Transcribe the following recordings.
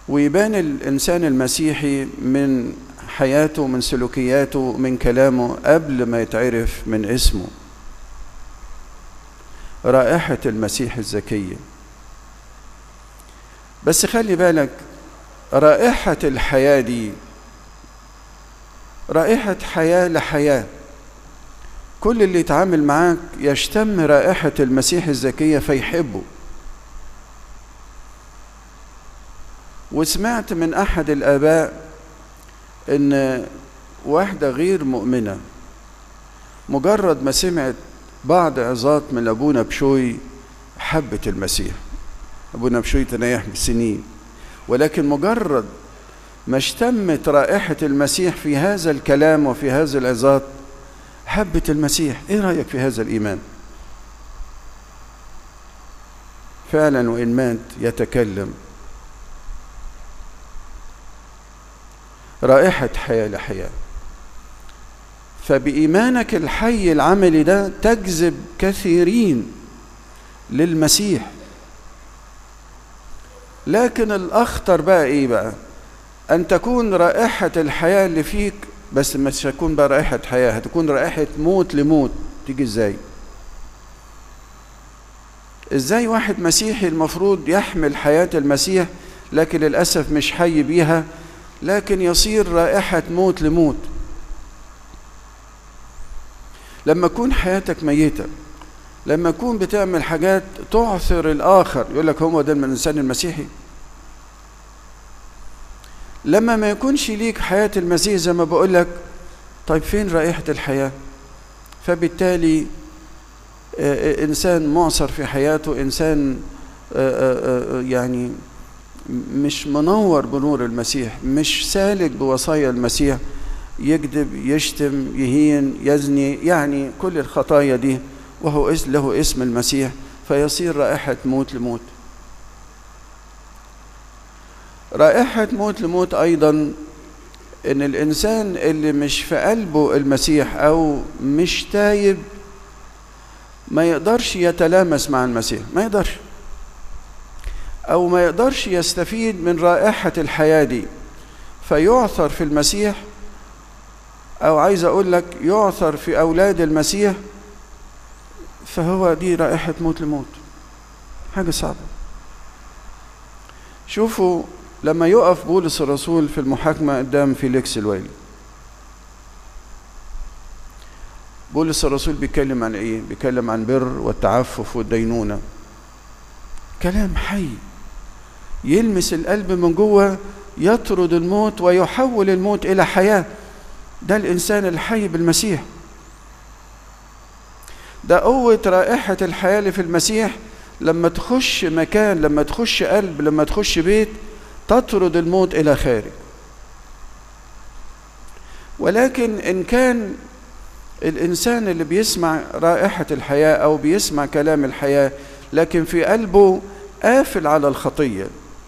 ويبان الإنسان المسيحي من حياته من سلوكياته من كلامه قبل ما يتعرف من اسمه رائحة المسيح الزكية بس خلي بالك رائحة الحياة دي رائحة حياة لحياة كل اللي يتعامل معاك يشتم رائحة المسيح الزكية فيحبه وسمعت من أحد الآباء إن واحدة غير مؤمنة مجرد ما سمعت بعض عظات من أبونا بشوي حبت المسيح أبونا بشوي تنيح بسنين ولكن مجرد ما اشتمت رائحة المسيح في هذا الكلام وفي هذه العظات حبت المسيح ايه رأيك في هذا الإيمان فعلا وإن مات يتكلم رائحة حياة لحياة فبإيمانك الحي العملي ده تجذب كثيرين للمسيح لكن الأخطر بقى إيه بقى أن تكون رائحة الحياة اللي فيك بس مش هتكون بقى رائحة حياة هتكون رائحة موت لموت تيجي إزاي إزاي واحد مسيحي المفروض يحمل حياة المسيح لكن للأسف مش حي بيها لكن يصير رائحة موت لموت لما تكون حياتك ميتة لما تكون بتعمل حاجات تعثر الآخر يقول لك هو ده من الإنسان المسيحي لما ما يكونش ليك حياة المسيح زي ما بقول لك طيب فين رائحة الحياة فبالتالي إنسان معصر في حياته إنسان يعني مش منور بنور المسيح مش سالك بوصايا المسيح يكذب يشتم يهين يزني يعني كل الخطايا دي وهو له اسم المسيح فيصير رائحة موت لموت رائحة موت لموت أيضا إن الإنسان اللي مش في قلبه المسيح أو مش تايب ما يقدرش يتلامس مع المسيح ما يقدرش أو ما يقدرش يستفيد من رائحة الحياة دي فيعثر في المسيح أو عايز أقول لك يعثر في أولاد المسيح فهو دي رائحة موت لموت حاجة صعبة شوفوا لما يقف بولس الرسول في المحاكمة قدام فيليكس الوالي بولس الرسول بيتكلم عن ايه بيتكلم عن بر والتعفف والدينونة كلام حي يلمس القلب من جوه يطرد الموت ويحول الموت إلى حياة ده الإنسان الحي بالمسيح ده قوة رائحة الحياة اللي في المسيح لما تخش مكان لما تخش قلب لما تخش بيت تطرد الموت إلى خارج ولكن إن كان الإنسان اللي بيسمع رائحة الحياة أو بيسمع كلام الحياة لكن في قلبه قافل على الخطية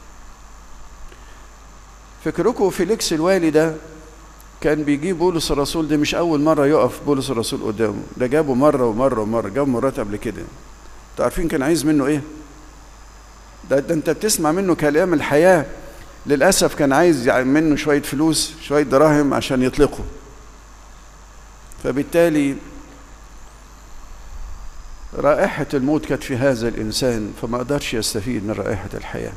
فكركم فيليكس الوالي ده كان بيجيب بولس الرسول ده مش أول مرة يقف بولس الرسول قدامه ده جابه مرة ومرة ومرة جابه مرات قبل كده انتوا عارفين كان عايز منه ايه ده, ده انت بتسمع منه كلام الحياة للأسف كان عايز منه شوية فلوس شوية دراهم عشان يطلقه فبالتالي رائحة الموت كانت في هذا الإنسان فما قدرش يستفيد من رائحة الحياة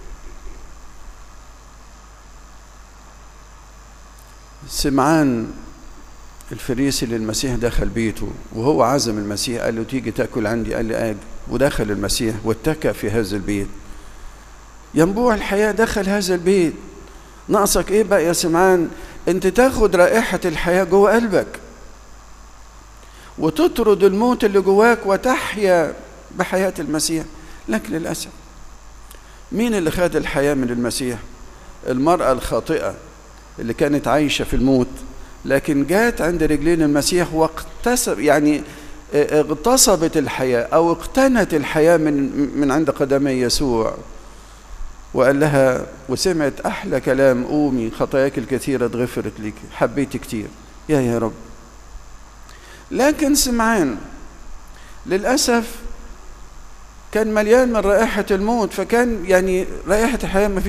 سمعان الفريسي للمسيح دخل بيته وهو عزم المسيح قال له تيجي تاكل عندي قال لي اجي ودخل المسيح واتكى في هذا البيت ينبوع الحياة دخل هذا البيت ناقصك ايه بقى يا سمعان انت تاخد رائحة الحياة جوه قلبك وتطرد الموت اللي جواك وتحيا بحياة المسيح لكن للأسف مين اللي خد الحياة من المسيح المرأة الخاطئة اللي كانت عايشة في الموت لكن جات عند رجلين المسيح واقتسب يعني اغتصبت الحياة أو اقتنت الحياة من من عند قدمي يسوع وقال لها وسمعت أحلى كلام قومي خطاياك الكثيرة اتغفرت لك حبيت كتير يا يا رب لكن سمعان للأسف كان مليان من رائحة الموت فكان يعني رائحة الحياة ما